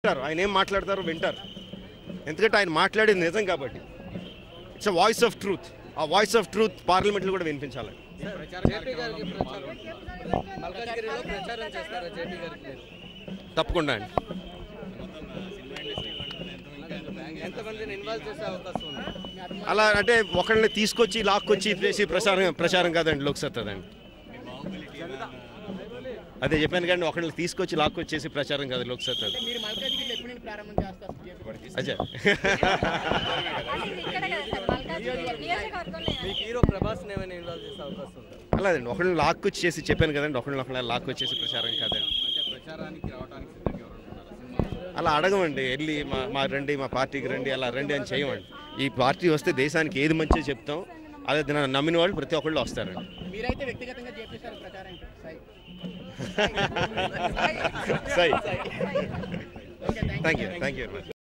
వింటారు ఆయన ఏం మాట్లాడతారో వింటారు ఎందుకంటే ఆయన మాట్లాడేది నిజం కాబట్టి it's a voice of truth ఆ వాయిస్ ఆఫ్ ట్రూత్ పార్లమెంట్లో కూడా వినిపించాలి జేపీ గారికి ప్రచారం మల్కాజ్గిరిలో ప్రచారం చేస్తారా జేపీ గారికి మీరు? తప్పకుండా అండి ఎంతమందిని ఇన్వాల్వ్ చేసే అవకాశం ఉంది అలా అంటే ఒకళ్ళని తీసుకొచ్చి లాక్కొచ్చి చేసి ప్రచారం ప్రచారం కాదండి లోక్సత్తాదండి అదే చెప్పాను కానీ ఒకళ్ళని తీసుకొచ్చి లాక్కొచ్చేసి ప్రచారం కాదు లోక్సత్తాది మీరు మల్కాజ్గిరిలో ఎప్పుడు నుండి ప్రారంభం చేస్తారు జేపీ అజయ్ ఇక్కడ కదా సార్ మల్కాజ్గిరి నియోజకవర్గంలో మీకు హీరో ప్రభాస్ ఏమైనా ఇన్వాల్వ్ చేసే అవకాశం ఉందా అలాదండి ఒకళ్ళని లాక్కొచ్చి చేసి చెప్పాను కదండి ఒకళ్ళని ఒకళ్ళని లాక్కొచ్చేసి ప్రచారం కాదండి అలా అడగమండి వెళ్ళి మా మా రండి మా పార్టీకి రండి అలా రండి అని చేయమండి ఈ పార్టీ వస్తే దేశానికి ఏది మంచిగా చెప్తాం అదే నన్ను నమ్మిన వాళ్ళు ప్రతి ఒక్కళ్ళు వస్తారండి మీరైతే వ్యక్తిగతంగా జేపీ సార్ ప్రచారానికి సై సై okay thank thank you thank you very much